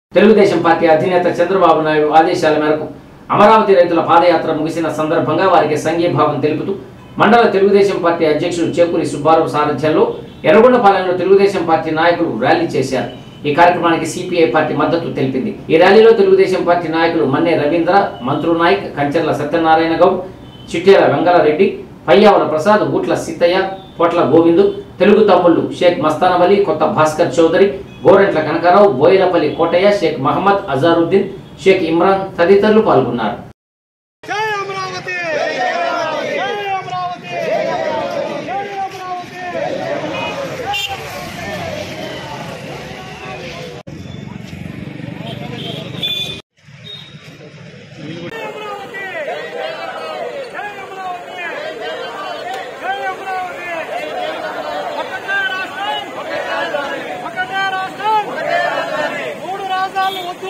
Telugu Desam party అధినేత చంద్రబాబు నాయుడు ఆదేశాల మేరకు అమరావతి రైతుల పాదయాత్ర ముగిసిన సందర్భంగా వారికి సంఘీభావం తెలుపుతూ మండల తెలుగుదేశం పార్టీ అధ్యక్షుడు చేకూరి సుబ్బారావు సారథ్యంలో ఎర్రగొండపాలెంలో తెలుగుదేశం పార్టీ నాయకులు ర్యాలీ చేశారు ఈ కార్యక్రమానికి సిపిఐ పార్టీ మద్దతు తెలిపింది ఈ ర్యాలీలో తెలుగుదేశం పార్టీ నాయకులు మన్నే రవీంద్ర మంత్రు నాయక్ కంచెర్ల సత్యనారాయణ గౌడ్ చిట్టేల వెంగళరెడ్డి పయ్యావుల ప్రసాద్ గూట్ల సీతయ్య పొట్ల గోవిందు తెలుగు తమ్ముళ్ళు షేక్ మస్తానవలి కొత్త భాస్కర్ చౌదరి గోరెంట్ల కనకారావు బోయిలపల్లి కోటయ్య షేక్ మహమ్మద్ అజారుద్దీన్ షేక్ ఇమ్రాన్ తదితరులు పాల్గొన్నారు జై అమరావతి జై అమరావతి జై అమరావతి జై అమరావతి జై అమరావతి జై అమరావతి ఒకటే రాష్ట్రం ఒకటే రాష్ట్రం మూడు రాజధానులు వద్దు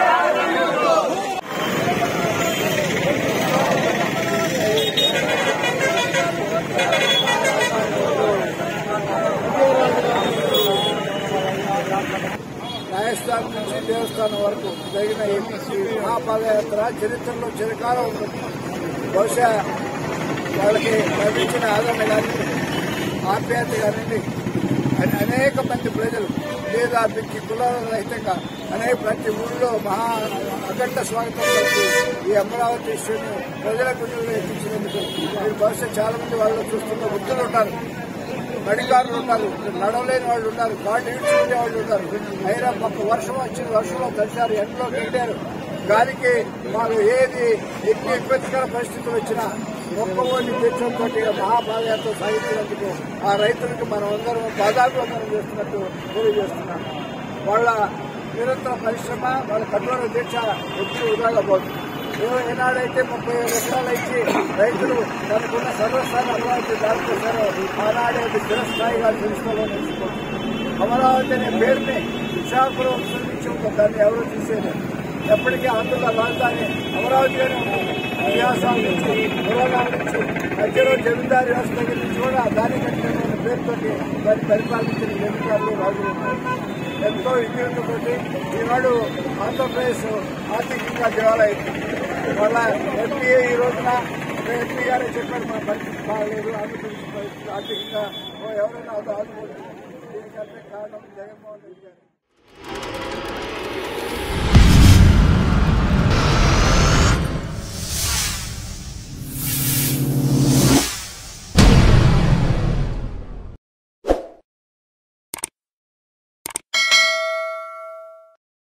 న్యాయస్థానం నుంచి దేవస్థానం వరకు జరిగిన ఈ మహాపాదయాత్ర చరిత్రలో చిరకాలం ఉంటుంది బహుశా వాళ్ళకి లభించిన ఆదరణ కానీ ఆప్యాయత కానివ్వండి అని అనేక మంది ప్రజలు లేదా వ్యక్తి కులాల రహితంగా అనేక ప్రతి ఊళ్ళో మహా అఖండ స్వాగతం పలికి ఈ అమరావతి ఇష్యూని ప్రజల గుండెల్లో ఎక్కించినందుకు మీరు బహుశా చాలా మంది వాళ్ళు చూస్తున్న వృద్ధులు ఉంటారు నడిగారులు ఉన్నారు నడవలేని వాళ్ళు ఉన్నారు కాళ్ళు ఈడ్చుకునే వాళ్ళు ఉన్నారు అయినా మాకు వర్షం వచ్చిన వర్షంలో తడిచారు ఎండలో తింటారు గాలికి మాకు ఏది ఎన్ని ఇబ్బందికర పరిస్థితులు వచ్చినా మొక్కవోని తీర్చడంతో మహాపాదయాత్ర సాగించినందుకు ఆ రైతులకు మనం అందరం పాదాభివందనం చేస్తున్నట్టు తెలియజేస్తున్నాను వాళ్ళ నిరంతర పరిశ్రమ వాళ్ళ కఠోర దీక్ష ఎప్పుడు వృధాగా పోతుంది ఏ- ఏనాడైతే ముప్పై ఏడు ఎకరాలు ఇచ్చి రైతులు తనకున్న సర్వస్థాయి అమరావతి దాచుకొచ్చారో ఆనాడే అది చిరస్థాయిగా తెలుసుకోవాలని నేర్చుకోండి అమరావతి అనే పేరుని విశాఖపురం సృష్టించి ఉంటుంది దాన్ని ఎవరు తీసేది ఎప్పటికీ ఆంధ్ర రాజధాని అమరావతిగానే ఉంటుంది ఇతిహాసాల నుంచి పురాణాల నుంచి మధ్యలో జమీందారి వ్యవస్థ దగ్గర నుంచి కూడా దాని కట్టిన పేరుతోటి దాన్ని పరిపాలించిన జమీందారులు రాజులు ఉన్నారు ఎంతో విజయంతో ఈనాడు ఆంధ్రప్రదేశ్ ఆర్థికంగా దేవాలయం వాళ్ళ ఎంపీ ఈ రోజున ఎంపీ గారే చెప్పారు మన పరిస్థితి బాగలేదు ఆంధ్రప్రదేశ్ పరిస్థితి ఆర్థికంగా ఎవరైనా ఆదుకోవచ్చు దీనికంటే కారణం జగన్మోహన్ రెడ్డి గారు